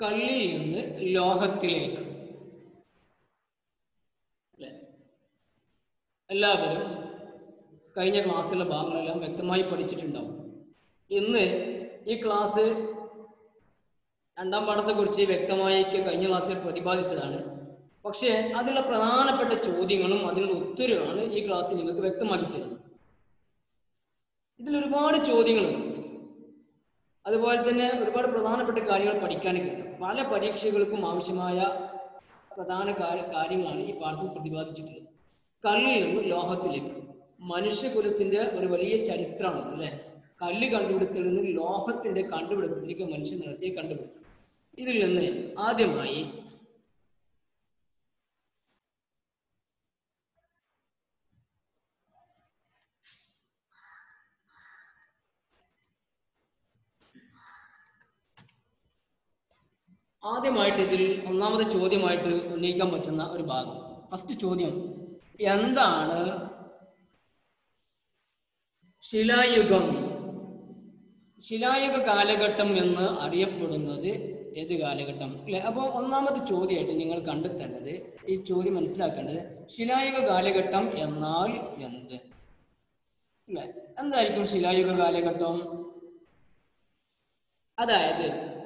കല്ലിൽ നിന്ന് ലോഹത്തിലേക്ക് അല്ലേ എല്ലാവരും കഴിഞ്ഞ ക്ലാസ്സിലെ ഭാഗങ്ങളെല്ലാം വ്യക്തമായി പഠിച്ചിട്ടുണ്ടാവും ഇന്ന് ഈ ക്ലാസ് രണ്ടാം പാഠത്തെക്കുറിച്ച് വ്യക്തമായി കഴിഞ്ഞ ക്ലാസ്സിൽ പ്രതിപാദിച്ചതാണ് പക്ഷേ അതിലുള്ള പ്രധാനപ്പെട്ട ചോദ്യങ്ങളും അതിനുള്ള ഉത്തരവാണ് ഈ ക്ലാസ്സിൽ നിങ്ങൾക്ക് വ്യക്തമാക്കി തരുന്നത് ഇതിൽ ഒരുപാട് ചോദ്യങ്ങളുണ്ട് അതുപോലെ തന്നെ ഒരുപാട് പ്രധാനപ്പെട്ട കാര്യങ്ങൾ പഠിക്കാനൊക്കെ ഉണ്ട് പല പരീക്ഷകൾക്കും ആവശ്യമായ പ്രധാന കാര്യ- കാര്യങ്ങളാണ് ഈ പാഠത്തിൽ പ്രതിപാദിച്ചിട്ടുള്ളത് കല്ലിൽ നിന്ന് ലോഹത്തിലേക്ക് മനുഷ്യകുലത്തിന്റെ ഒരു വലിയ ചരിത്രമാണ് അല്ലെ കല്ല് കണ്ടുപിടുത്തത്തിൽ നിന്ന് ലോഹത്തിന്റെ കണ്ടുപിടുത്തത്തിലേക്ക് മനുഷ്യൻ നടത്തിയ കണ്ടുപിടുത്തം ഇതിൽ നിന്ന് ആദ്യമായി ആദ്യമായിട്ട് ഇതിൽ ഒന്നാമത്തെ ചോദ്യമായിട്ട് ഉന്നയിക്കാൻ പറ്റുന്ന ഒരു ഭാഗം ഫസ്റ്റ് ചോദ്യം എന്താണ് ശിലായുഗം ശിലായുഗ കാലഘട്ടം എന്ന് അറിയപ്പെടുന്നത് ഏത് കാലഘട്ടം അല്ലെ അപ്പോൾ ഒന്നാമത്തെ ചോദ്യമായിട്ട് നിങ്ങൾ കണ്ടെത്തേണ്ടത് ഈ ചോദ്യം മനസ്സിലാക്കേണ്ടത് ശിലായുഗ കാലഘട്ടം എന്നാൽ എന്ത് അല്ലെ എന്തായിരിക്കും ശിലായുഗ കാലഘട്ടം അതായത്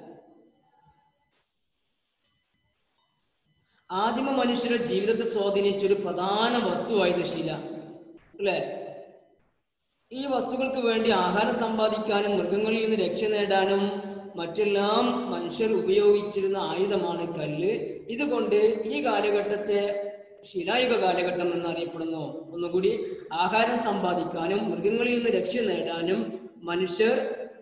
ആദിമ മനുഷ്യരുടെ ജീവിതത്തെ സ്വാധീനിച്ച ഒരു പ്രധാന വസ്തുവായിരുന്നു ശില അല്ലെ ഈ വസ്തുക്കൾക്ക് വേണ്ടി ആഹാരം സമ്പാദിക്കാനും മൃഗങ്ങളിൽ നിന്ന് രക്ഷ നേടാനും മറ്റെല്ലാം മനുഷ്യർ ഉപയോഗിച്ചിരുന്ന ആയുധമാണ് കല്ല് ഇതുകൊണ്ട് ഈ കാലഘട്ടത്തെ ശിലായുഗ കാലഘട്ടം എന്നറിയപ്പെടുന്നു ഒന്നുകൂടി ആഹാരം സമ്പാദിക്കാനും മൃഗങ്ങളിൽ നിന്ന് രക്ഷ നേടാനും മനുഷ്യർ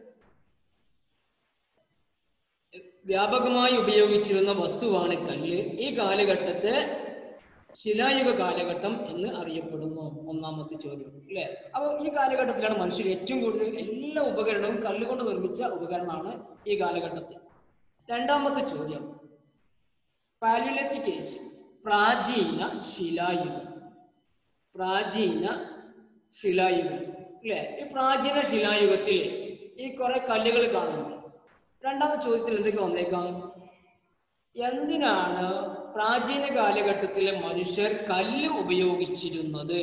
വ്യാപകമായി ഉപയോഗിച്ചിരുന്ന വസ്തുവാണ് കല്ല് ഈ കാലഘട്ടത്തെ ശിലായുഗ കാലഘട്ടം എന്ന് അറിയപ്പെടുന്നു ഒന്നാമത്തെ ചോദ്യം അല്ലെ അപ്പോൾ ഈ കാലഘട്ടത്തിലാണ് മനുഷ്യർ ഏറ്റവും കൂടുതൽ എല്ലാ ഉപകരണവും കല്ലുകൊണ്ട് നിർമ്മിച്ച ഉപകരണമാണ് ഈ കാലഘട്ടത്തിൽ രണ്ടാമത്തെ ചോദ്യം പാലിയലത്തിക് ഏജ് പ്രാചീന ശിലായുഗം പ്രാചീന ശിലായുഗം അല്ലെ ഈ പ്രാചീന ശിലായുഗത്തിൽ ഈ കുറെ കല്ലുകൾ കാണുന്നുണ്ട് രണ്ടാമത്തെ ചോദ്യത്തിൽ എന്തൊക്കെ വന്നേക്കാം എന്തിനാണ് പ്രാചീന കാലഘട്ടത്തിലെ മനുഷ്യർ കല്ല് ഉപയോഗിച്ചിരുന്നത്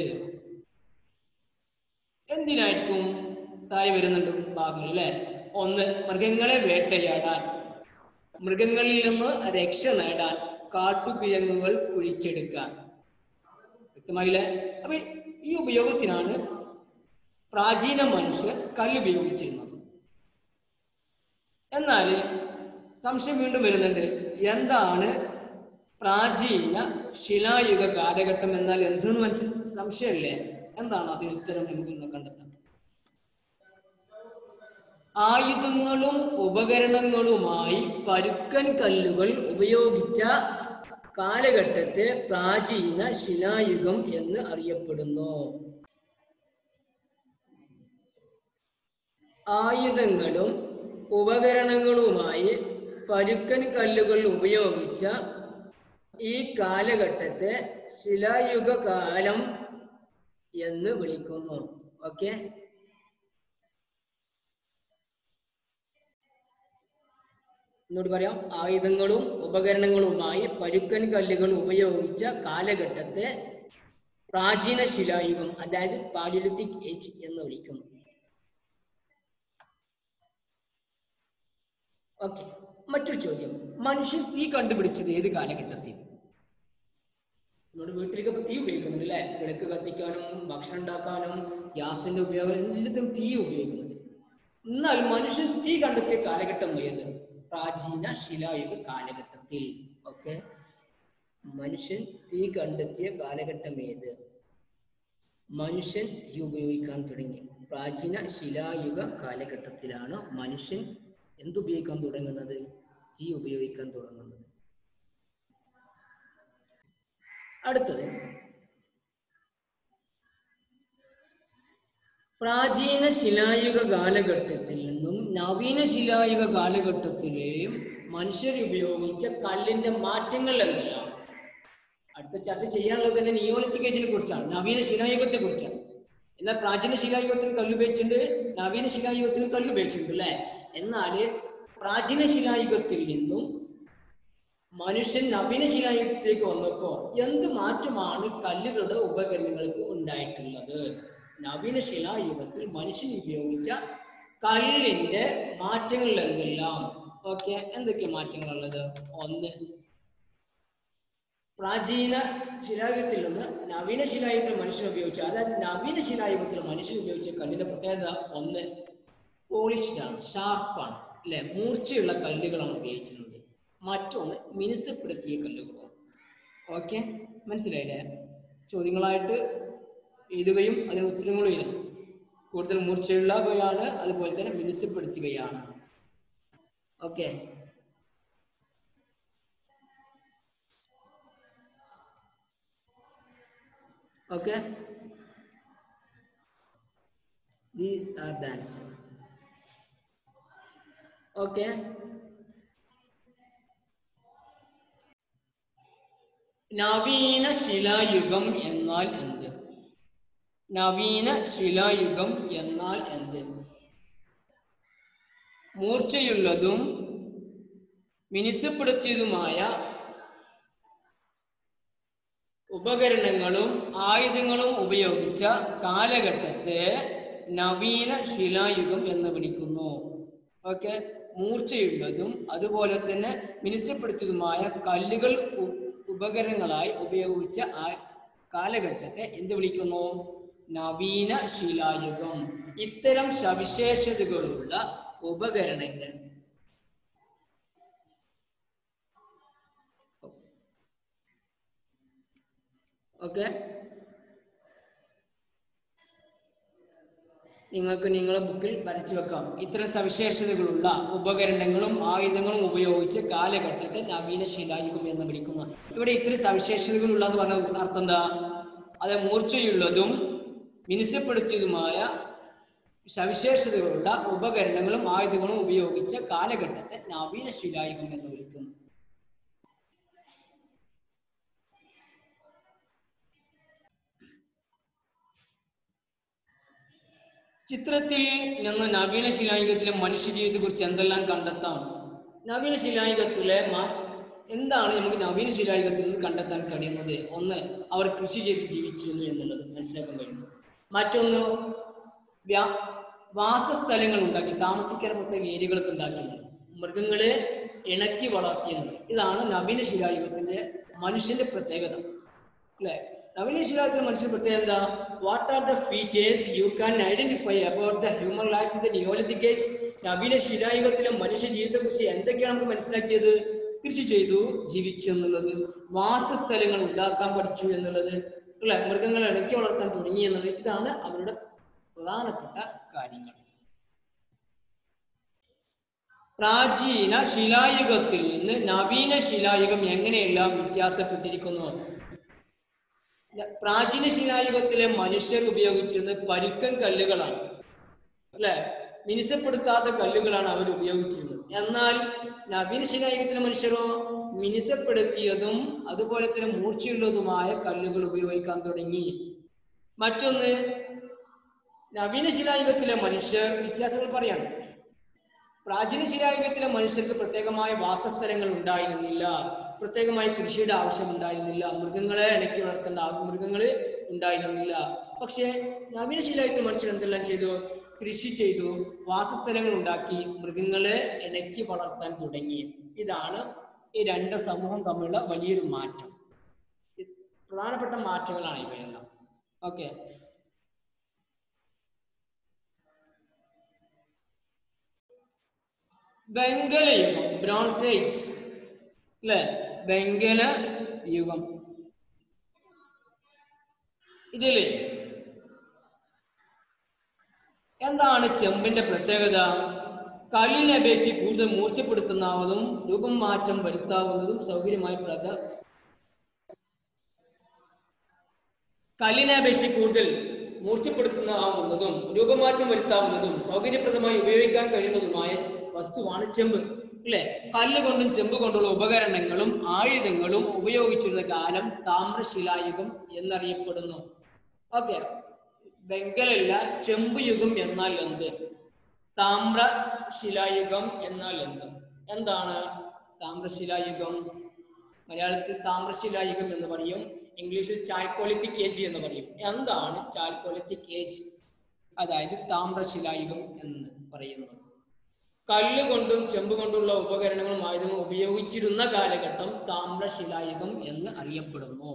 എന്തിനായിരിക്കും താഴെ വരുന്നുണ്ട് ഭാഗങ്ങൾ അല്ലെ ഒന്ന് മൃഗങ്ങളെ വേട്ടയാടാൻ മൃഗങ്ങളിൽ നിന്ന് രക്ഷ നേടാൻ കാട്ടുകിഴങ്ങുകൾ കുഴിച്ചെടുക്കാൻ വ്യക്തമായില്ലേ അപ്പൊ ഈ ഉപയോഗത്തിനാണ് പ്രാചീന മനുഷ്യർ കല്ല് ഉപയോഗിച്ചിരുന്നത് എന്നാൽ സംശയം വീണ്ടും വരുന്നുണ്ട് എന്താണ് പ്രാചീന ശിലായുഗ കാലഘട്ടം എന്നാൽ എന്തെന്ന് മനസ്സിൽ സംശയമല്ലേ എന്താണ് അതിന് ഉത്തരം നമുക്ക് ഇന്ന് കണ്ടെത്താം ആയുധങ്ങളും ഉപകരണങ്ങളുമായി പരുക്കൻ കല്ലുകൾ ഉപയോഗിച്ച കാലഘട്ടത്തെ പ്രാചീന ശിലായുഗം എന്ന് അറിയപ്പെടുന്നു ആയുധങ്ങളും ഉപകരണങ്ങളുമായി പരുക്കൻ കല്ലുകൾ ഉപയോഗിച്ച ഈ കാലഘട്ടത്തെ ശിലായുഗ കാലം എന്ന് വിളിക്കുന്നു ഓക്കെ എന്നോട് പറയാം ആയുധങ്ങളും ഉപകരണങ്ങളുമായി പരുക്കൻ കല്ലുകൾ ഉപയോഗിച്ച കാലഘട്ടത്തെ പ്രാചീന ശിലായുഗം അതായത് പാലിലിത്തിക് ഏജ് എന്ന് വിളിക്കുന്നു ഓക്കെ മറ്റൊരു ചോദ്യം മനുഷ്യൻ തീ കണ്ടുപിടിച്ചത് ഏത് കാലഘട്ടത്തിൽ നമ്മുടെ വീട്ടിലേക്ക് ഇപ്പൊ തീ ഉപയോഗിക്കുന്നുണ്ട് അല്ലെ വിളക്ക് കത്തിക്കാനും ഭക്ഷണം ഉണ്ടാക്കാനും ഗ്യാസിന്റെ ഉപയോഗം എല്ലാത്തിനും തീ ഉപയോഗിക്കുന്നുണ്ട് എന്നാൽ മനുഷ്യൻ തീ കണ്ടെത്തിയ കാലഘട്ടം ഏത് പ്രാചീന ശിലായുഗ കാലഘട്ടത്തിൽ ഓക്കെ മനുഷ്യൻ തീ കണ്ടെത്തിയ കാലഘട്ടം ഏത് മനുഷ്യൻ തീ ഉപയോഗിക്കാൻ തുടങ്ങി പ്രാചീന ശിലായുഗ കാലഘട്ടത്തിലാണ് മനുഷ്യൻ എന്തുപയോഗിക്കാൻ തുടങ്ങുന്നത് തീ ഉപയോഗിക്കാൻ തുടങ്ങുന്നത് അടുത്തത് പ്രാചീന ശിലായുഗ കാലഘട്ടത്തിൽ നിന്നും നവീന ശിലായുഗ കാലഘട്ടത്തിലെയും മനുഷ്യർ ഉപയോഗിച്ച കല്ലിന്റെ മാറ്റങ്ങൾ എന്തെല്ലാം അടുത്ത ചർച്ച ചെയ്യാനുള്ളത് തന്നെ നിയോളിത്തിക് ഏജിനെ കുറിച്ചാണ് നവീന ശിലായുഗത്തെ കുറിച്ചാണ് എന്നാൽ പ്രാചീന ശിലായുഗത്തിൽ കല്ലുപയോഗിച്ചിട്ടുണ്ട് നവീന ശിലായുഗത്തിലും കല്ലുപയോഗിച്ചിട്ടുണ്ട് അല്ലെ എന്നാൽ പ്രാചീന ശിലായുഗത്തിൽ നിന്നും മനുഷ്യൻ നവീന ശിലായുഗത്തിലേക്ക് വന്നപ്പോൾ എന്ത് മാറ്റമാണ് കല്ലുകളുടെ ഉപകരണങ്ങൾക്ക് ഉണ്ടായിട്ടുള്ളത് നവീന ശിലായുഗത്തിൽ മനുഷ്യൻ ഉപയോഗിച്ച കല്ലിന്റെ മാറ്റങ്ങൾ എന്തെല്ലാം ഓക്കെ എന്തൊക്കെ മാറ്റങ്ങളുള്ളത് ഒന്ന് പ്രാചീന ശിലായുഗത്തിൽ നിന്ന് നവീന ശിലായുഗത്തിൽ മനുഷ്യൻ ഉപയോഗിച്ച അതായത് നവീന ശിലായുഗത്തിൽ മനുഷ്യൻ ഉപയോഗിച്ച കല്ലിന്റെ പ്രത്യേകത ഒന്ന് പോളിഷ്ഡ് ആണ് ഷാർപ്പാണ് അല്ലെ മൂർച്ചയുള്ള കല്ലുകളാണ് ഉപയോഗിച്ചിരുന്നത് മറ്റൊന്ന് മിനുസപ്പെടുത്തിയ കല്ലുകളാണ് ഓക്കെ മനസ്സിലായില്ലേ ചോദ്യങ്ങളായിട്ട് എഴുതുകയും അതിന് ഉത്തരങ്ങളും എഴുതണം കൂടുതൽ മൂർച്ചയുള്ളവയാണ് അതുപോലെ തന്നെ മിനുസപ്പെടുത്തുകയാണ് okay okay these are the answer okay നവീന ശിലായുഗം എന്നാൽ എന്ത് നവീന ശിലായുഗം എന്നാൽ എന്ത് മൂർച്ചയുള്ളതും മിനുസപ്പെടുത്തിയതുമായ ഉപകരണങ്ങളും ആയുധങ്ങളും ഉപയോഗിച്ച കാലഘട്ടത്തെ നവീന ശിലായുഗം എന്ന് വിളിക്കുന്നു ഓക്കെ മൂർച്ചയുള്ളതും അതുപോലെ തന്നെ മിനുസപ്പെടുത്തിയതുമായ കല്ലുകൾ ഉ- ഉപകരണങ്ങളായി ഉപയോഗിച്ച ആ കാലഘട്ടത്തെ എന്ത് വിളിക്കുന്നു നവീന ശിലായുഗം ഇത്തരം സവിശേഷതകളുള്ള ഉപകരണങ്ങൾ ഓക്കെ നിങ്ങൾക്ക് നിങ്ങളുടെ ബുക്കിൽ വരച്ചു വെക്കാം ഇത്തരം സവിശേഷതകളുള്ള ഉപകരണങ്ങളും ആയുധങ്ങളും ഉപയോഗിച്ച് കാലഘട്ടത്തെ നവീന ശിലായുഗം എന്ന് വിളിക്കുന്നു ഇവിടെ ഇത്തരം സവിശേഷതകളുള്ള എന്ന് പറഞ്ഞ അർത്ഥം എന്താ അത് മൂർച്ചയുള്ളതും മിനുസപ്പെടുത്തിയതുമായ സവിശേഷതകളുള്ള ഉപകരണങ്ങളും ആയുധങ്ങളും ഉപയോഗിച്ച കാലഘട്ടത്തെ നവീന ശിലായുഗം എന്ന് വിളിക്കുന്നു ചിത്രത്തിൽ നിന്ന് നവീന ശിലായുഗത്തിലെ മനുഷ്യജീവിതത്തെ കുറിച്ച് എന്തെല്ലാം കണ്ടെത്താം നവീന ശിലായുഗത്തിലെ മ- എന്താണ് നമുക്ക് നവീന ശിലായുഗത്തിൽ നിന്ന് കണ്ടെത്താൻ കഴിയുന്നത് ഒന്ന് അവർ കൃഷി ചെയ്ത് ജീവിച്ചിരുന്നു എന്നുള്ളത് മനസ്സിലാക്കാൻ കഴിയുന്നു മറ്റൊന്ന് വ്യാ- വാസസ്ഥലങ്ങൾ ഉണ്ടാക്കി താമസിക്കാൻ പ്രത്യേക ഏരിയകളൊക്കെ ഉണ്ടാക്കിയിട്ടുണ്ട് മൃഗങ്ങളെ ഇണക്കി വളർത്തിയെന്നത് ഇതാണ് നവീന ശിലായുഗത്തിന്റെ മനുഷ്യന്റെ പ്രത്യേകത അല്ലെ നവീന ശിലായുഗത്തിലെ മനുഷ്യന്റെ പ്രത്യേകത എന്താ what are the features you can identify about the human life in the neolithic age നവീന ശിലായുഗത്തിലെ മനുഷ്യ ജീവിതത്തെ കുറിച്ച് എന്തൊക്കെയാണ് നമുക്ക് മനസ്സിലാക്കിയത് കൃഷി ചെയ്തു ജീവിച്ചു എന്നുള്ളത് വാസസ്ഥലങ്ങൾ ഉണ്ടാക്കാൻ പഠിച്ചു എന്നുള്ളത് അല്ലെ മൃഗങ്ങളെ ഇണക്കി വളർത്താൻ തുടങ്ങി എന്നുള്ളത് ഇതാണ് അവരുടെ പ്രധാനപ്പെട്ട കാര്യങ്ങൾ പ്രാചീന ശിലായുഗത്തിൽ നിന്ന് നവീന ശിലായുഗം എങ്ങനെയെല്ലാം വ്യത്യാസപ്പെട്ടിരിക്കുന്നു ന- പ്രാചീന ശിലായുഗത്തിലെ മനുഷ്യർ ഉപയോഗിച്ചിരുന്നത് പരുക്കൻ കല്ലുകളാണ് അല്ലെ മിനുസപ്പെടുത്താത്ത കല്ലുകളാണ് അവർ ഉപയോഗിച്ചിരുന്നത് എന്നാൽ നവീന ശിലായുഗത്തിലെ മനുഷ്യരോ മിനുസപ്പെടുത്തിയതും അതുപോലെ തന്നെ മൂർച്ചയുള്ളതുമായ കല്ലുകൾ ഉപയോഗിക്കാൻ തുടങ്ങി മറ്റൊന്ന് നവീന ശിലായുഗത്തിലെ മനുഷ്യർ വ്യത്യാസങ്ങൾ പറയാണ് പ്രാചീന ശിലായുഗത്തിലെ മനുഷ്യർക്ക് പ്രത്യേകമായ വാസസ്ഥലങ്ങൾ ഉണ്ടായിരുന്നില്ല പ്രത്യേകമായി കൃഷിയുടെ ആവശ്യം ഉണ്ടായിരുന്നില്ല മൃഗങ്ങളെ ഇണക്കി വളർത്തേണ്ട ആ- മൃഗങ്ങള് ഉണ്ടായിരുന്നില്ല പക്ഷേ നവീന ശിലായുഗത്തിലെ മനുഷ്യർ എന്തെല്ലാം ചെയ്തു കൃഷി ചെയ്തു വാസസ്ഥലങ്ങൾ ഉണ്ടാക്കി മൃഗങ്ങളെ ഇണക്കി വളർത്താൻ തുടങ്ങി ഇതാണ് ഈ രണ്ട് സമൂഹം തമ്മിലുള്ള വലിയൊരു മാറ്റം ഇത് പ്രധാനപ്പെട്ട മാറ്റങ്ങളാണ് ഇവയെല്ലാം ഓക്കെ വെങ്കല യുഗം ബ്രോൺസ് ഏജ് അല്ലെ വെങ്കല യുഗം ഇതില് എന്താണ് ചെമ്പിന്റെ പ്രത്യേകത കല്ലിനെ അപേക്ഷിച്ച് കൂടുതൽ മൂർച്ചപ്പെടുത്തുന്നതും രൂപം മാറ്റം വരുത്താവുന്നതും സൗകര്യമായി പ്രത കല്ലിനെ അപേക്ഷിച്ച് കൂടുതൽ മൂർച്ചപ്പെടുത്തുന്നതാവുന്നതും രൂപമാറ്റം വരുത്താവുന്നതും സൗകര്യപ്രദമായി ഉപയോഗിക്കാൻ കഴിയുന്നതുമായ വസ്തുവാണ് ചെമ്പ് അല്ലെ കല്ല് കൊണ്ടും ചെമ്പ് കൊണ്ടുള്ള ഉപകരണങ്ങളും ആയുധങ്ങളും ഉപയോഗിച്ചിരുന്ന കാലം താമ്രശിലായുഗം എന്നറിയപ്പെടുന്നു ഓക്കെ വെങ്കലല്ല ചെമ്പ് യുഗം എന്നാൽ എന്ത് താമ്രശിലായുഗം എന്നാൽ എന്ത് എന്താണ് താമ്രശിലായുഗം മലയാളത്തിൽ താമ്രശിലായുഗം എന്ന് പറയും ഇംഗ്ലീഷിൽ ചാൽക്കോലിത്തിക് ഏജ് എന്ന് പറയും എന്താണ് ചാൽക്കോലിത്തിക് ഏജ് അതായത് താമ്രശിലായുഗം എന്ന് പറയുന്നത് കല്ല് കൊണ്ടും ചെമ്പ് കൊണ്ടുള്ള ഉപകരണങ്ങളും ആയുധങ്ങളും ഉപയോഗിച്ചിരുന്ന കാലഘട്ടം താമ്രശിലായുഗം എന്ന് അറിയപ്പെടുന്നു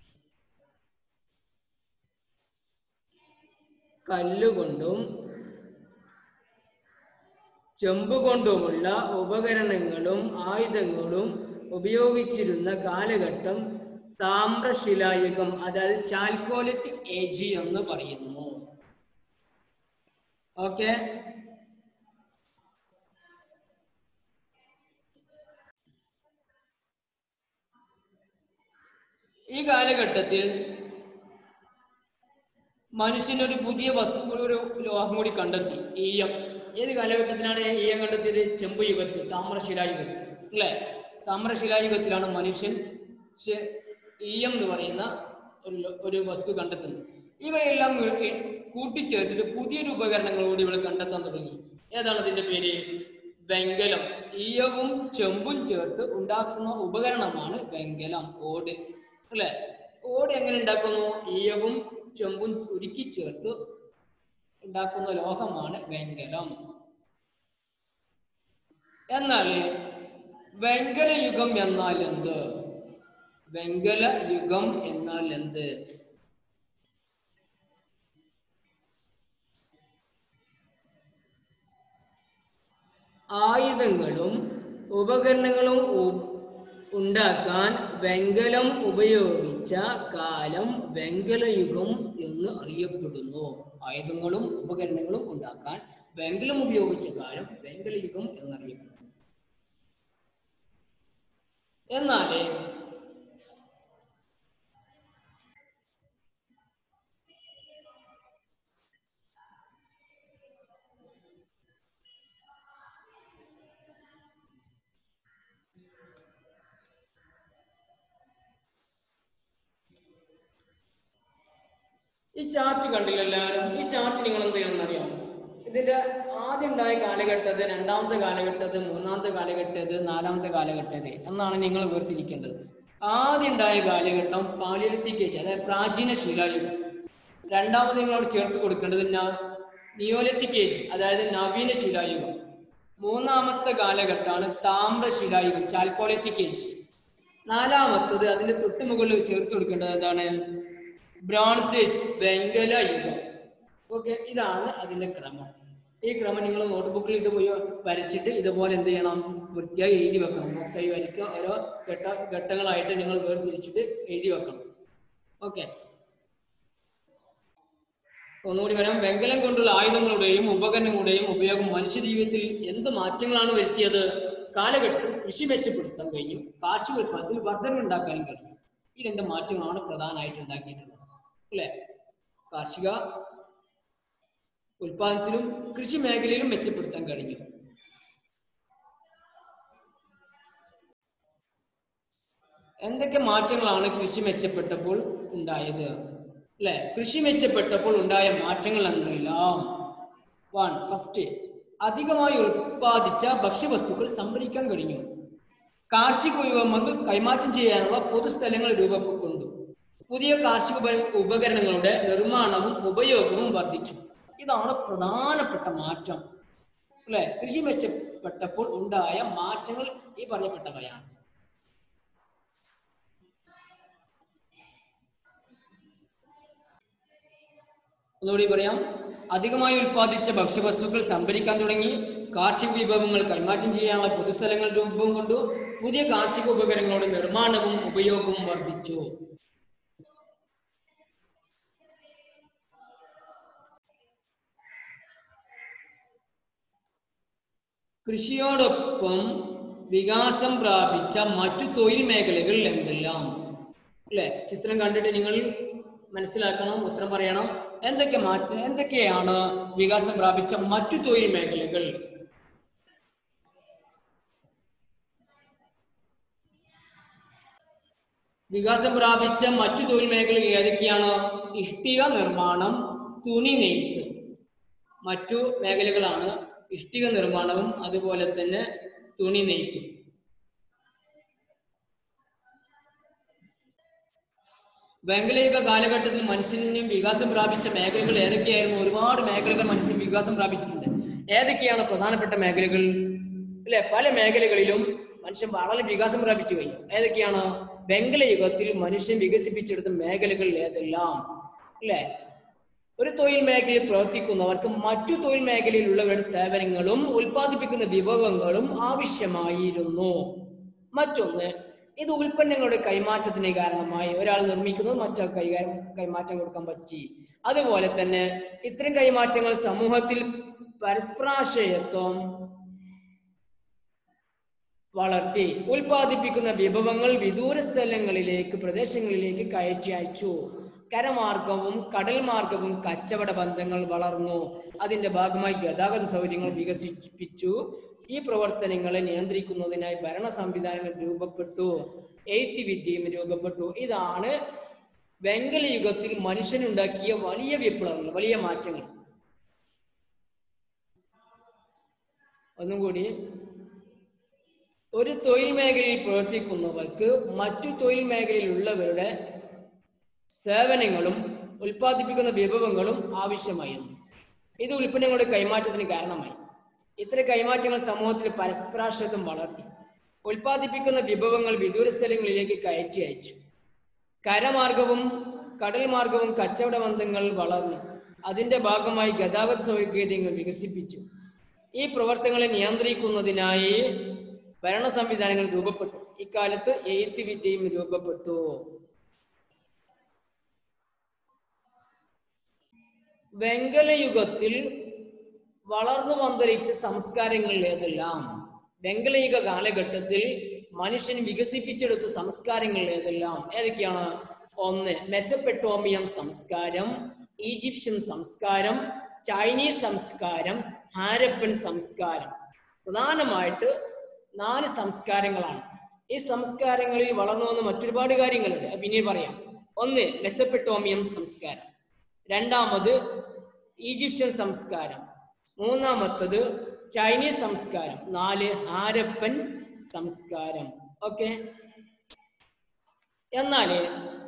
കല്ലുകൊണ്ടും ചെമ്പ് കൊണ്ടുമുള്ള ഉപകരണങ്ങളും ആയുധങ്ങളും ഉപയോഗിച്ചിരുന്ന കാലഘട്ടം താമ്രശിലായുഗം അതായത് ചാൽക്കോലിത്തിക് ഏജ് എന്ന് പറയുന്നു ഓക്കെ ഈ കാലഘട്ടത്തിൽ മനുഷ്യനൊരു പുതിയ വസ്തു ഒരു ലോഹം കൂടി കണ്ടെത്തി ഈയം ഏത് കാലഘട്ടത്തിലാണ് ഈയം കണ്ടെത്തിയത് ചെമ്പ് യുഗത്തിൽ താമ്രശിലായുഗത്തിൽ അല്ലേ താമ്രശിലായുഗത്തിലാണ് മനുഷ്യൻ ശ- ഈയം എന്ന് പറയുന്ന ഒരു ലോ- ഒരു വസ്തു കണ്ടെത്തുന്നത് ഇവയെല്ലാം ഇ- കൂട്ടിച്ചേർത്തിട്ട് പുതിയൊരു ഉപകരണങ്ങൾ കൂടി ഇവിടെ കണ്ടെത്താൻ തുടങ്ങി ഏതാണ് അതിന്റെ പേര് വെങ്കലം ഈയവും ചെമ്പും ചേർത്ത് ഉണ്ടാക്കുന്ന ഉപകരണമാണ് വെങ്കലം ഓട് അല്ലെ ഓട് എങ്ങനെ ഉണ്ടാക്കുന്നു ഈയവും ചെമ്പും ഉരുക്കി ചേർത്ത് ഉണ്ടാക്കുന്ന ലോഹമാണ് വെങ്കലം എന്നാൽ വെങ്കല യുഗം എന്നാൽ എന്ത് വെങ്കല യുഗം എന്നാൽ എന്ത് ആയുധങ്ങളും ഉപകരണങ്ങളും ഉ- ഉണ്ടാക്കാൻ വെങ്കലം ഉപയോഗിച്ച കാലം വെങ്കലയുഗം എന്ന് അറിയപ്പെടുന്നു ആയുധങ്ങളും ഉപകരണങ്ങളും ഉണ്ടാക്കാൻ വെങ്കലം ഉപയോഗിച്ച കാലം വെങ്കലയുഗം എന്നറിയപ്പെടുന്നു എന്നാല് ഈ ചാർട്ട് കണ്ടില്ല എല്ലാവരും ഈ ചാർട്ട് നിങ്ങൾ എന്ത് ചെയ്യണം അറിയാം ഇതിന്റെ ആദ്യം ഉണ്ടായ കാലഘട്ടത് രണ്ടാമത്തെ കാലഘട്ടത് മൂന്നാമത്തെ കാലഘട്ടത് നാലാമത്തെ കാലഘട്ടത് എന്നാണ് നിങ്ങൾ വേർതിരിക്കേണ്ടത് ആദ്യം ഉണ്ടായ കാലഘട്ടം പാലിയലിത്തിക് ഏജ് അതായത് പ്രാചീന ശിലായുഗം രണ്ടാമത് നിങ്ങളോട് ചേർത്ത് കൊടുക്കേണ്ടത് നിയോലിത്തിക് ഏജ് അതായത് നവീന ശിലായുഗം മൂന്നാമത്തെ കാലഘട്ടമാണ് താമ്രശിലായുഗം ചാൽക്കോളിത്തിക് ഏജ് നാലാമത്തത് അതിന്റെ തൊട്ട് മുകളിൽ ചേർത്ത് കൊടുക്കേണ്ടത് എന്താണ് ബ്രോൺസ് ഏജ് വെങ്കല യുഗം ഓക്കെ ഇതാണ് അതിന്റെ ക്രമം ഈ ക്രമം നിങ്ങൾ നോട്ട്ബുക്കിൽ ഇത് പോയി വരച്ചിട്ട് ഇതുപോലെ എന്ത് ചെയ്യണം വൃത്തിയായി എഴുതി വെക്കണം ബോക്സായി വരയ്ക്കുക ഓരോ ഘട്ട ഘട്ടങ്ങളായിട്ട് നിങ്ങൾ വേർതിരിച്ചിട്ട് എഴുതി വെക്കണം ഓക്കെ ഒന്നുകൂടി വരാം വെങ്കലം കൊണ്ടുള്ള ആയുധങ്ങളുടെയും ഉപകരണങ്ങളുടെയും ഉപയോഗം മനുഷ്യ ജീവിതത്തിൽ എന്ത് മാറ്റങ്ങളാണ് വരുത്തിയത് കാലഘട്ടത്തിൽ കൃഷി മെച്ചപ്പെടുത്താൻ കഴിഞ്ഞു കാർഷിക ഉൽപ്പാദനത്തിൽ വർധനവുണ്ടാക്കാനും കഴിഞ്ഞു ഈ രണ്ട് മാറ്റങ്ങളാണ് പ്രധാനമായിട്ട് ഉണ്ടാക്കിയിട്ടുള്ളത് അല്ലെ കാർഷിക ഉൽപാദനത്തിലും കൃഷി മേഖലയിലും മെച്ചപ്പെടുത്താൻ കഴിഞ്ഞു എന്തൊക്കെ മാറ്റങ്ങളാണ് കൃഷി മെച്ചപ്പെട്ടപ്പോൾ ഉണ്ടായത് അല്ലെ കൃഷി മെച്ചപ്പെട്ടപ്പോൾ ഉണ്ടായ മാറ്റങ്ങൾ എന്തെല്ലാം വൺ ഫസ്റ്റ് അധികമായി ഉൽപ്പാദിച്ച ഭക്ഷ്യവസ്തുക്കൾ സംഭരിക്കാൻ കഴിഞ്ഞു കാർഷിക വിഭവങ്ങൾ കൈമാറ്റം ചെയ്യാനുള്ള പൊതുസ്ഥലങ്ങൾ രൂപപ്പെട്ടു പുതിയ കാർഷിക ഉപ- ഉപകരണങ്ങളുടെ നിർമ്മാണവും ഉപയോഗവും വർദ്ധിച്ചു ഇതാണ് പ്രധാനപ്പെട്ട മാറ്റം അല്ലെ കൃഷി മെച്ചപ്പെട്ടപ്പോൾ ഉണ്ടായ മാറ്റങ്ങൾ ഈ പറയപ്പെട്ടവയാണ് ഒന്നുകൂടി പറയാം അധികമായി ഉൽപ്പാദിച്ച ഭക്ഷ്യവസ്തുക്കൾ സംഭരിക്കാൻ തുടങ്ങി കാർഷിക വിഭവങ്ങൾ കൈമാറ്റം ചെയ്യാനുള്ള പൊതുസ്ഥലങ്ങൾ രൂപം കൊണ്ടു പുതിയ കാർഷിക ഉപകരണങ്ങളുടെ നിർമ്മാണവും ഉപയോഗവും വർദ്ധിച്ചു കൃഷിയോടൊപ്പം വികാസം പ്രാപിച്ച മറ്റു തൊഴിൽ മേഖലകൾ എന്തെല്ലാം അല്ലെ ചിത്രം കണ്ടിട്ട് നിങ്ങൾ മനസ്സിലാക്കണം ഉത്തരം പറയണം എന്തൊക്കെ മാറ്റം എന്തൊക്കെയാണ് വികാസം പ്രാപിച്ച മറ്റു തൊഴിൽ മേഖലകൾ വികാസം പ്രാപിച്ച മറ്റു തൊഴിൽ മേഖലകൾ ഏതൊക്കെയാണ് ഇഷ്ടിക നിർമ്മാണം തുണി നെയ്ത്ത് മറ്റു മേഖലകളാണ് ഇഷ്ടിക നിർമ്മാണവും അതുപോലെ തന്നെ തുണി നെയ്ത്തും വെങ്കലയുഗ കാലഘട്ടത്തിൽ മനുഷ്യന് വികാസം പ്രാപിച്ച മേഖലകൾ ഏതൊക്കെയായിരുന്നു ഒരുപാട് മേഖലകൾ മനുഷ്യൻ വികാസം പ്രാപിച്ചിട്ടുണ്ട് ഏതൊക്കെയാണ് പ്രധാനപ്പെട്ട മേഖലകൾ അല്ലെ പല മേഖലകളിലും മനുഷ്യൻ വളരെ വികാസം പ്രാപിച്ചു കഴിഞ്ഞു ഏതൊക്കെയാണ് വെങ്കലയുഗത്തിൽ മനുഷ്യൻ വികസിപ്പിച്ചെടുത്ത മേഖലകൾ ഏതെല്ലാം അല്ലെ ഒരു തൊഴിൽ മേഖലയിൽ പ്രവർത്തിക്കുന്നവർക്ക് മറ്റു തൊഴിൽ മേഖലയിലുള്ളവരുടെ സേവനങ്ങളും ഉൽപ്പാദിപ്പിക്കുന്ന വിഭവങ്ങളും ആവശ്യമായിരുന്നു മറ്റൊന്ന് ഇത് ഉൽപ്പന്നങ്ങളുടെ കൈമാറ്റത്തിന് കാരണമായി ഒരാൾ നിർമ്മിക്കുന്നത് മറ്റൊരാൾ കൈകാര്യം കൈമാറ്റം കൊടുക്കാൻ പറ്റി അതുപോലെ തന്നെ ഇത്തരം കൈമാറ്റങ്ങൾ സമൂഹത്തിൽ പരസ്പരാശയത്വം വളർത്തി ഉൽപ്പാദിപ്പിക്കുന്ന വിഭവങ്ങൾ വിദൂര സ്ഥലങ്ങളിലേക്ക് പ്രദേശങ്ങളിലേക്ക് കയറ്റി അയച്ചു കരമാർഗവും കടൽ മാർഗവും കച്ചവട ബന്ധങ്ങൾ വളർന്നു അതിന്റെ ഭാഗമായി ഗതാഗത സൗകര്യങ്ങൾ വികസിപ്പിച്ചു ഈ പ്രവർത്തനങ്ങളെ നിയന്ത്രിക്കുന്നതിനായി ഭരണ സംവിധാനങ്ങൾ രൂപപ്പെട്ടു എയ്ത്ത് വിദ്യയും രൂപപ്പെട്ടു ഇതാണ് വെങ്കല യുഗത്തിൽ മനുഷ്യനുണ്ടാക്കിയ വലിയ വിപ്ലവങ്ങൾ വലിയ മാറ്റങ്ങൾ ഒന്നും കൂടി ഒരു തൊഴിൽ മേഖലയിൽ പ്രവർത്തിക്കുന്നവർക്ക് മറ്റു തൊഴിൽ മേഖലയിലുള്ളവരുടെ സേവനങ്ങളും ഉൽപ്പാദിപ്പിക്കുന്ന വിഭവങ്ങളും ആവശ്യമായിരുന്നു ഇത് ഉൽപ്പന്നങ്ങളുടെ കൈമാറ്റത്തിന് കാരണമായി ഇത്തരം കൈമാറ്റങ്ങൾ സമൂഹത്തിൽ പരസ്പരാശ്രത്വം വളർത്തി ഉൽപ്പാദിപ്പിക്കുന്ന വിഭവങ്ങൾ വിദൂര സ്ഥലങ്ങളിലേക്ക് കയറ്റി അയച്ചു കരമാർഗവും കടൽ മാർഗവും കച്ചവട ബന്ധങ്ങൾ വളർന്നു അതിന്റെ ഭാഗമായി ഗതാഗത സൗകര്യങ്ങൾ വികസിപ്പിച്ചു ഈ പ്രവർത്തനങ്ങളെ നിയന്ത്രിക്കുന്നതിനായി ഭരണ സംവിധാനങ്ങൾ രൂപപ്പെട്ടു ഇക്കാലത്ത് എയ്ത്ത് വിദ്യയും രൂപപ്പെട്ടു വെങ്കലയുഗത്തിൽ വളർന്നു പന്തലിച്ച സംസ്കാരങ്ങൾ ഏതെല്ലാം വെങ്കലയുഗ കാലഘട്ടത്തിൽ മനുഷ്യൻ വികസിപ്പിച്ചെടുത്ത സംസ്കാരങ്ങൾ ഏതെല്ലാം ഏതൊക്കെയാണ് ഒന്ന് മെസപ്പെട്ടോമിയൻ സംസ്കാരം ഈജിപ്ഷ്യൻ സംസ്കാരം ചൈനീസ് സംസ്കാരം ഹാരപ്പൻ സംസ്കാരം പ്രധാനമായിട്ട് നാല് സംസ്കാരങ്ങളാണ് ഈ സംസ്കാരങ്ങളിൽ വളർന്നു വന്ന മറ്റൊരുപാട് കാര്യങ്ങളുണ്ട് അത് പിന്നീട് പറയാം ഒന്ന് മെസപ്പെട്ടോമിയം സംസ്കാരം രണ്ടാമത് ഈജിപ്ഷ്യൻ സംസ്കാരം മൂന്നാമത്തത് ചൈനീസ് സംസ്കാരം നാല് ഹാരപ്പൻ സംസ്കാരം ഓക്കെ എന്നാല്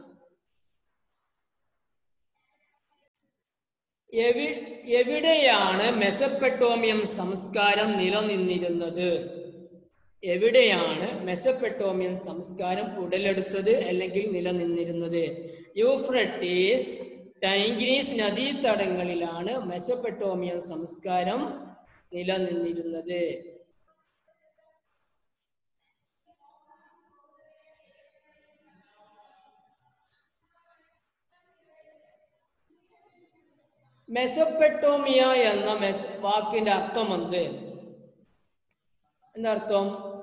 എവി എവിടെയാണ് മെസപ്പെട്ടോമിയം സംസ്കാരം നിലനിന്നിരുന്നത് എവിടെയാണ് മെസപ്പെട്ടോമിയൻ സംസ്കാരം ഉടലെടുത്തത് അല്ലെങ്കിൽ നിലനിന്നിരുന്നത് യൂഫ്രട്ടീസ് ടൈഗ്രീസ് നദീതടങ്ങളിലാണ് മെസപ്പെട്ടോമിയൻ സംസ്കാരം നിലനിന്നിരുന്നത് മെസപ്പെട്ടോമിയ എന്ന മെസ് വാക്കിന്റെ അർത്ഥം എന്ത് എന്നർത്ഥം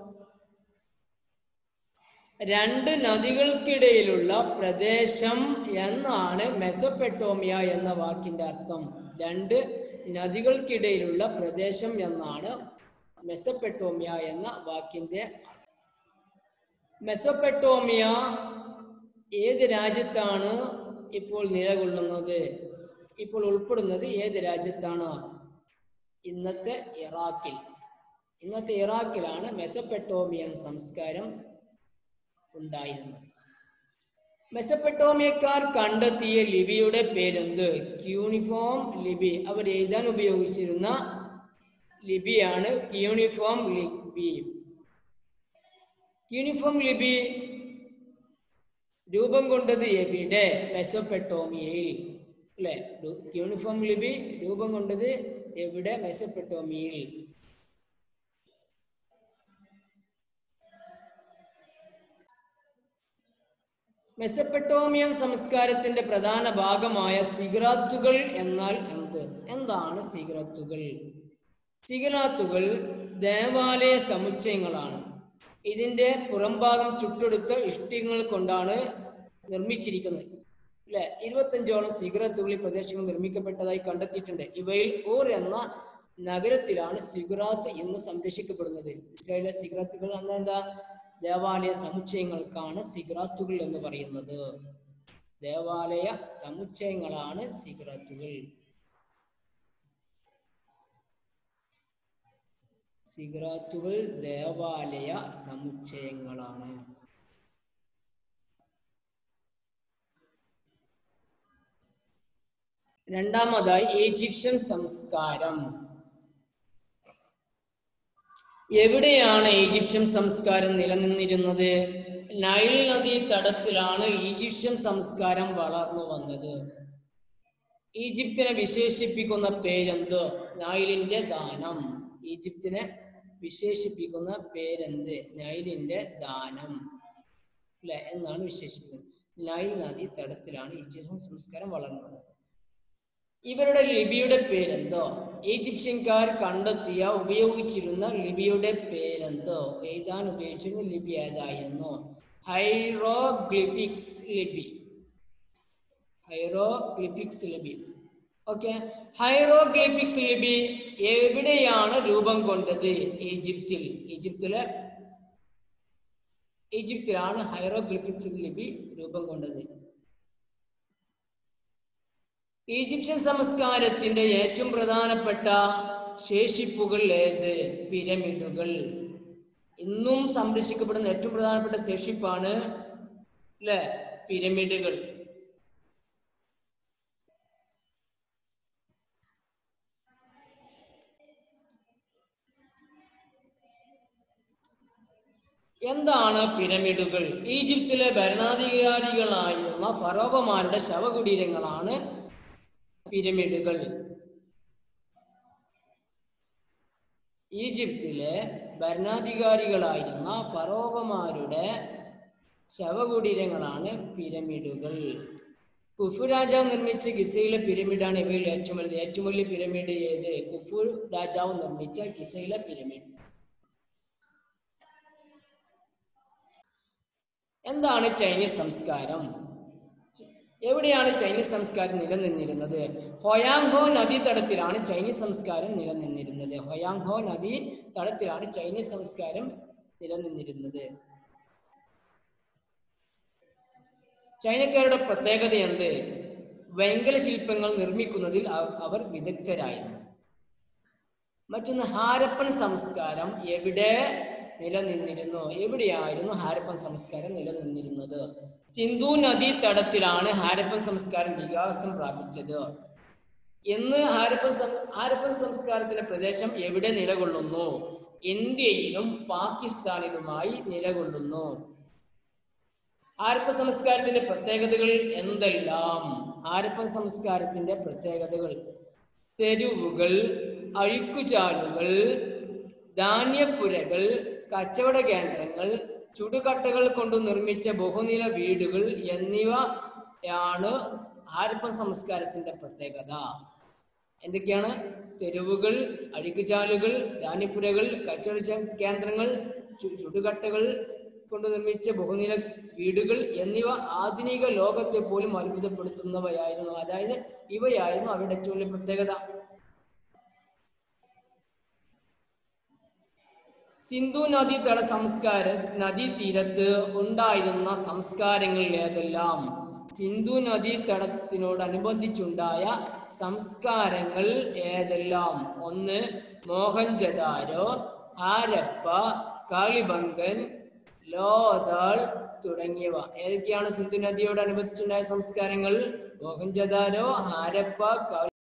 രണ്ട് നദികൾക്കിടയിലുള്ള പ്രദേശം എന്നാണ് മെസപ്പെട്ടോമിയ എന്ന വാക്കിന്റെ അർത്ഥം രണ്ട് നദികൾക്കിടയിലുള്ള പ്രദേശം എന്നാണ് മെസപ്പെട്ടോമിയ എന്ന വാക്കിന്റെ അർത്ഥം മെസപ്പെട്ടോമിയ ഏത് രാജ്യത്താണ് ഇപ്പോൾ നിലകൊള്ളുന്നത് ഇപ്പോൾ ഉൾപ്പെടുന്നത് ഏത് രാജ്യത്താണ് ഇന്നത്തെ ഇറാഖിൽ ഇന്നത്തെ ഇറാഖിലാണ് മെസപ്പെട്ടോമിയൻ സംസ്കാരം ഉണ്ടായിരുന്നത് മെസപ്പെട്ടോമിയക്കാർ കണ്ടെത്തിയ ലിപിയുടെ പേരെന്ത് ക്യൂണിഫോം ലിപി അവർ എഴുതാൻ ഉപയോഗിച്ചിരുന്ന ലിപിയാണ് ക്യൂണിഫോം ലിപി ക്യൂണിഫോം ലിപി രൂപം കൊണ്ടത് എവിടെ മെസപ്പെട്ടോമിയയിൽ അല്ലെ ക്യൂണിഫോം ലിപി രൂപം കൊണ്ടത് എവിടെ മെസപ്പെട്ടോമിയയിൽ മെസപ്പെട്ടോമിയൻ സംസ്കാരത്തിന്റെ പ്രധാന ഭാഗമായ സിഗറാത്തുകൾ എന്നാൽ എന്ത് എന്താണ് സിഗറാത്തുകൾ സിഗറാത്തുകൾ ദേവാലയ സമുച്ചയങ്ങളാണ് ഇതിന്റെ പുറംഭാഗം ചുട്ടെടുത്ത ഇഷ്ടികങ്ങൾ കൊണ്ടാണ് നിർമ്മിച്ചിരിക്കുന്നത് അല്ലെ ഇരുപത്തഞ്ചോളം സിഗറത്തുകൾ ഈ പ്രദേശങ്ങൾ നിർമ്മിക്കപ്പെട്ടതായി കണ്ടെത്തിയിട്ടുണ്ട് ഇവയിൽ ഊർ എന്ന നഗരത്തിലാണ് സിഗറാത്ത് ഇന്ന് സംരക്ഷിക്കപ്പെടുന്നത് ഇസ്രായേലിലെ സിഗറാത്തുകൾ എന്താ ദേവാലയ സമുച്ചയങ്ങൾക്കാണ് സിഗറാത്തുകൾ എന്ന് പറയുന്നത് ദേവാലയ സമുച്ചയങ്ങളാണ് സിഗറാത്തുകൾ സിഗറാത്തുകൾ ദേവാലയ സമുച്ചയങ്ങളാണ് രണ്ടാമതായി ഈജിപ്ഷ്യൻ സംസ്കാരം എവിടെയാണ് ഈജിപ്ഷ്യൻ സംസ്കാരം നിലനിന്നിരുന്നത് നൈൽ നദി തടത്തിലാണ് ഈജിപ്ഷ്യൻ സംസ്കാരം വളർന്നു വന്നത് ഈജിപ്തിനെ വിശേഷിപ്പിക്കുന്ന പേരെന്ത് നൈലിന്റെ ദാനം ഈജിപ്തിനെ വിശേഷിപ്പിക്കുന്ന പേരെന്ത് നൈലിന്റെ ദാനം അല്ലെ എന്നാണ് വിശേഷിപ്പിക്കുന്നത് നൈൽ നദി തടത്തിലാണ് ഈജിപ്ഷ്യൻ സംസ്കാരം വളർന്നത് ഇവരുടെ ലിപിയുടെ പേരെന്തോ ഈജിപ്ഷ്യൻകാർ കണ്ടെത്തിയ ഉപയോഗിച്ചിരുന്ന ലിപിയുടെ പേരെന്തോ എഴുതാൻ ഉപയോഗിച്ചിരുന്ന ലിപി ഏതായിരുന്നു ഹൈറോഗ്ലിഫിക്സ് ലിപി ഹൈറോഗ്ലിഫിക്സ് ലിപി ഓക്കെ ഹൈറോഗ്ലിഫിക്സ് ലിപി എവിടെയാണ് രൂപം കൊണ്ടത് ഈജിപ്തിൽ ഈജിപ്തിലെ ഈജിപ്തിലാണ് ഹൈറോഗ്ലിഫിക്സ് ലിപി രൂപം കൊണ്ടത് ഈജിപ്ഷ്യൻ സംസ്കാരത്തിന്റെ ഏറ്റവും പ്രധാനപ്പെട്ട ശേഷിപ്പുകൾ ഏത് പിരമിഡുകൾ ഇന്നും സംരക്ഷിക്കപ്പെടുന്ന ഏറ്റവും പ്രധാനപ്പെട്ട ശേഷിപ്പാണ് അല്ലെ പിരമിഡുകൾ എന്താണ് പിരമിഡുകൾ ഈജിപ്തിലെ ഭരണാധികാരികളായിരുന്ന ഫറോവമാരുടെ ശവകുടീരങ്ങളാണ് പിരമിഡുകൾ ഈജിപ്തിലെ ഭരണാധികാരികളായിരുന്ന ഫറോവമാരുടെ ശവകുടീരങ്ങളാണ് പിരമിഡുകൾ കുഫു രാജാവ് നിർമ്മിച്ച ഗിസയിലെ പിരമിഡാണ് ഇവയിൽ ഏറ്റവും വലുത് ഏറ്റവും വലിയ പിരമിഡ് ഏത് കുഫു രാജാവ് നിർമ്മിച്ച ഗിസയിലെ പിരമിഡ് എന്താണ് ചൈനീസ് സംസ്കാരം എവിടെയാണ് ചൈനീസ് സംസ്കാരം നിലനിന്നിരുന്നത് ഹൊയാങ്ഹോ നദീ തടത്തിലാണ് ചൈനീസ് സംസ്കാരം നിലനിന്നിരുന്നത് ഹൊയാങ്ഹോ നദീ തടത്തിലാണ് ചൈനീസ് സംസ്കാരം നിലനിന്നിരുന്നത് ചൈനക്കാരുടെ പ്രത്യേകത എന്ത് വെങ്കല ശില്പങ്ങൾ നിർമ്മിക്കുന്നതിൽ അവ- അവർ വിദഗ്ധരായിരുന്നു മറ്റൊന്ന് ഹാരപ്പൻ സംസ്കാരം എവിടെ നിലനിന്നിരുന്നു എവിടെയായിരുന്നു ഹാരപ്പൻ സംസ്കാരം നിലനിന്നിരുന്നത് സിന്ധു നദീ തടത്തിലാണ് ഹാരപ്പൻ സംസ്കാരം വികാസം പ്രാപിച്ചത് എന്ന് ഹാരപ്പൻ സം- ഹാരപ്പൻ സംസ്കാരത്തിന്റെ പ്രദേശം എവിടെ നിലകൊള്ളുന്നു ഇന്ത്യയിലും പാകിസ്ഥാനിലുമായി നിലകൊള്ളുന്നു ഹാരപ്പൻ സംസ്കാരത്തിന്റെ പ്രത്യേകതകൾ എന്തെല്ലാം ഹാരപ്പൻ സംസ്കാരത്തിന്റെ പ്രത്യേകതകൾ തെരുവുകൾ അഴുക്കുചാലുകൾ ധാന്യപ്പുരകൾ കച്ചവട കേന്ദ്രങ്ങൾ ചുടുകട്ടകൾ കൊണ്ട് നിർമ്മിച്ച ബഹുനില വീടുകൾ എന്നിവയാണ് ഹാരപ്പൻ സംസ്കാരത്തിന്റെ പ്രത്യേകത എന്തൊക്കെയാണ് തെരുവുകൾ അഴുക്കുചാലുകൾ ധാന്യപ്പുരകൾ കച്ചവട ച- കേന്ദ്രങ്ങൾ ചു- ചുടുകട്ടകൾ കൊണ്ട് നിർമ്മിച്ച ബഹുനില വീടുകൾ എന്നിവ ആധുനിക ലോകത്തെ പോലും അത്ഭുതപ്പെടുത്തുന്നവയായിരുന്നു അതായത് ഇവയായിരുന്നു അവരുടെ ഏറ്റവും വലിയ പ്രത്യേകത സിന്ധു നദീതട സംസ്കാര നദീതീരത്ത് ഉണ്ടായിരുന്ന സംസ്കാരങ്ങൾ ഏതെല്ലാം സിന്ധു നദീതടത്തിനോടനുബന്ധിച്ചുണ്ടായ സംസ്കാരങ്ങൾ ഏതെല്ലാം ഒന്ന് മോഹൻജദാരോ ഹാരപ്പ കാളിബംഗൻ ലോതാൾ തുടങ്ങിയവ ഏതൊക്കെയാണ് സിന്ധു നദിയോടനുബന്ധിച്ചുണ്ടായ സംസ്കാരങ്ങൾ മോഹൻജദാരോ ഹാരപ്പ കാളി